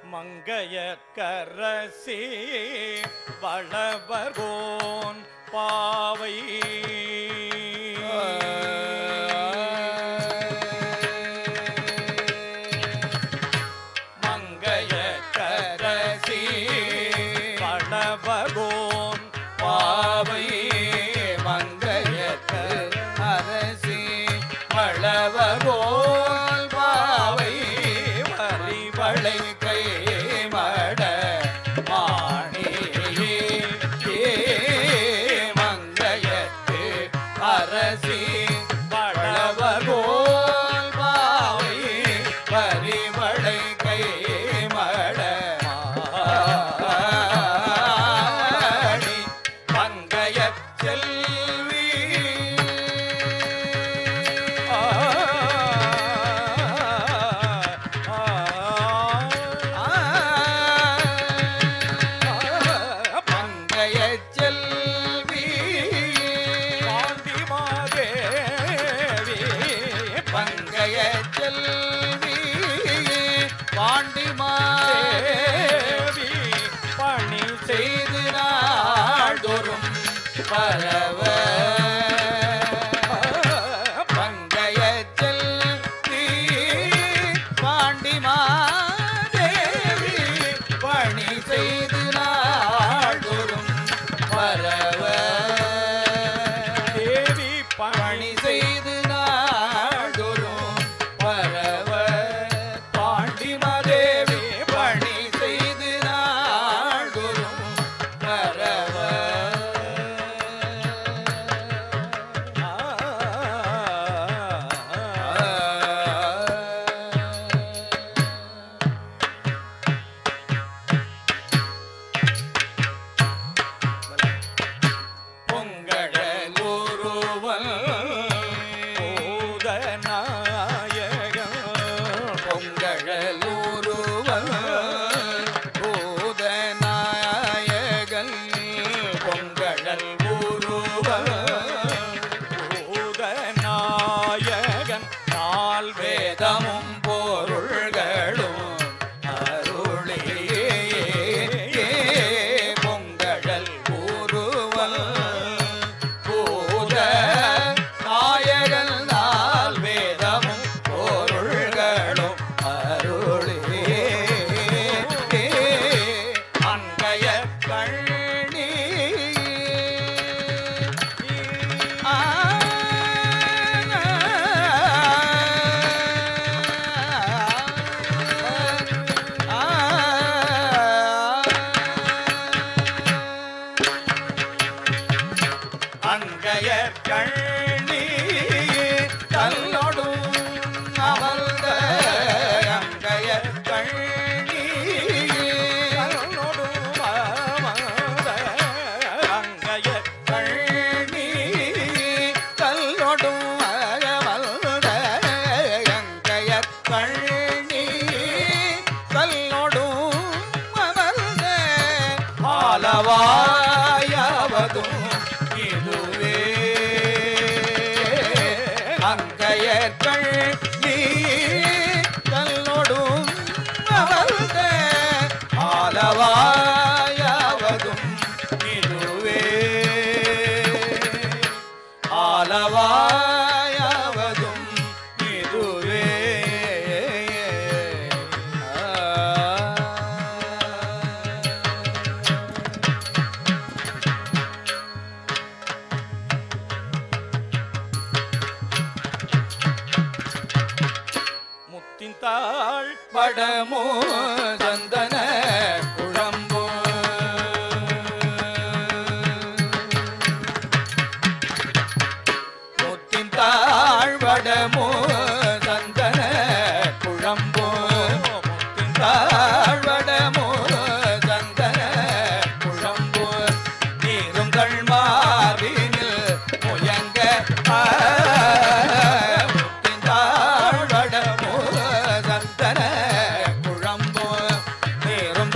மங்கையற்கரசி வளவர்கோன் பாவை மங்கையற்கரசி வளவர்கோன் பாவை மங்கையற்கு அரசி வளவகோல் பாவை வரிவளை கை மட மாணியே மங்கையற்கு அரசி வளவகோல் பாவை வரிவளை கை மட மாணி மங்கைய செல்வி மங்கைய செல்வி மங்கைய செல்வி பாண்டிமா பணி செய்து நாள்தோறும் பரவ மங்கைய செல்வி பாண்டிமாதேவி பணி செய்து நாள்தோறும் பரவ தேவி பணி பணி செய்து நாள்தோறும் பரவ பாண்டிமாதேவி பணி செய்து நாள்தோறும் பரவ பொங்கடலூருவல் பூதநாயகம் பொங்கடலூருவல் பூதநாயகன் பொங்கடல் ஊருவல் பூதநாயகன் நால் வேதமும் பொருள்களும் அருளியே பொங்கடல் ஊருவல் பூத நாயகன் நாள் வேதமும் பொருள்களும் அருளியே அங்கைய கண்ணி அங்கைய கண்ணி தன்னொடும் அமர்ந்த அங்கைய கண்ணி அங்கைய கண்ணி கல்லொடும் அகமல்த அங்கைய கண்ணி கல்லொடும் அமர்ந்த ஆலவாயாவதும் இதுவே அங்கைய கண்ணி கல்லொடும் அமர்ந்த ஆலவாயாவதும் இதுவே ஆலவாயாவதும் இதுவே முத்தின் தாழ் படமோ சந்தன குழம்போ முத்தின் தாழ்வடமோ சந்தன குழம்போ முத்தின் தாழ்வடமோ சந்தன குழம்போ நீரும் கண்மாவினில் முயங்க ஆ, முத்தின் தாழ்வடமோ சந்தன குழம்போ நீரும்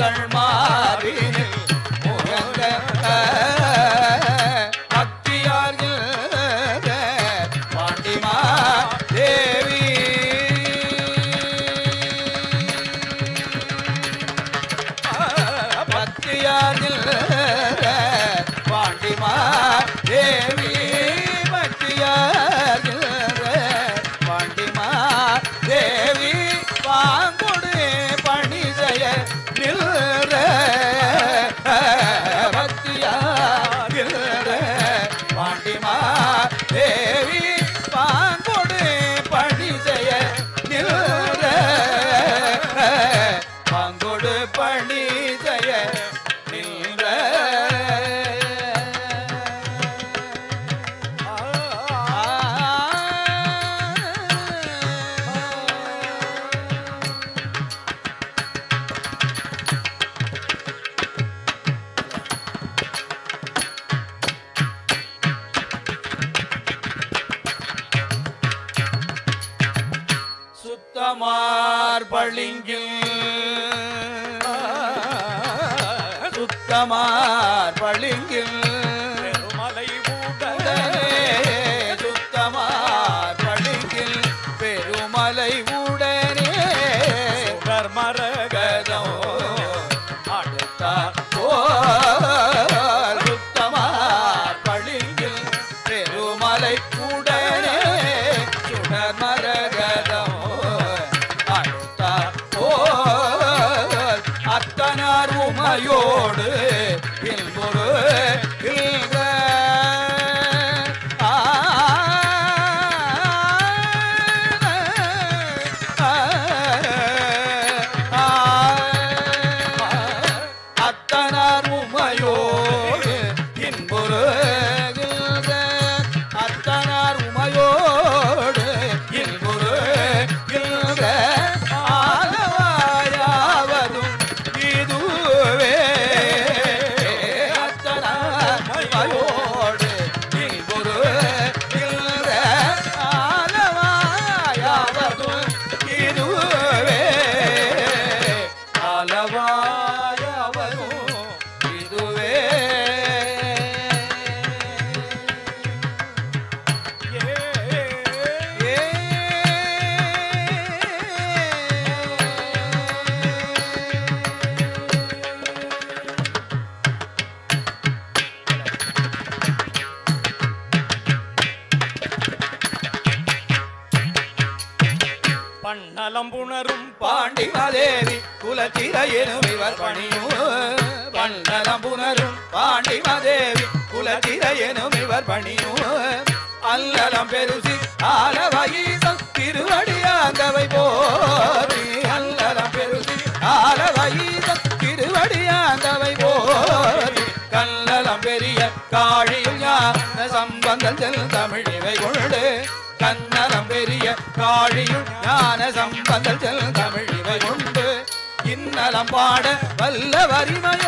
சுத்தமார் பளிங்கில் சுத்தமார் பளிங்கில் பெருமலை உடனே உடனே சுத்தமார் பளிங்கில் பெருமலை உடனே சுடர் மரகதம் அடுத்தார் போல் சுத்தமார் பளிங்கில் பெருமலை உடனே சுடர் மரகதம் அடுத்தார் போல் அத்தனார் உமையோடு இல்முரு இல்க ஆ அத்தனார் உமையோடு இன்புரு அத்தனார் உமையோடு இன்புரு ஆலவாயாவதும் இதுவே அத்தனார் உமையோடு இன்புரு ஆலவாயாவதும் இதுவே ஆலவாயாவதும் இதுவே ஏ பண்ணலம் புணரும் பாண்டிமதேவி குலச்சிரையெனும் இவர் பணியும் பண்டலம் புனரும் பாண்டிமதேவி குலச்சிரையெனும் இவர் பணியும் அல்லலம் பெருசி ஆலவயீசம் திருவடியாந்தவை போரி அல்லலம் பெருசி ஆலவயீசம் திருவடியாந்தவை போரி கல்லலம் பெரிய காழியும் ஞான சம்பந்தம் செல் தமிழிவை கொண்டு கண்ணலம் பெரிய காழியும் ஞான சம்பந்தல் செல் தமிழிவை கொண்டு இன்னலம் பாட வல்ல வரிமைய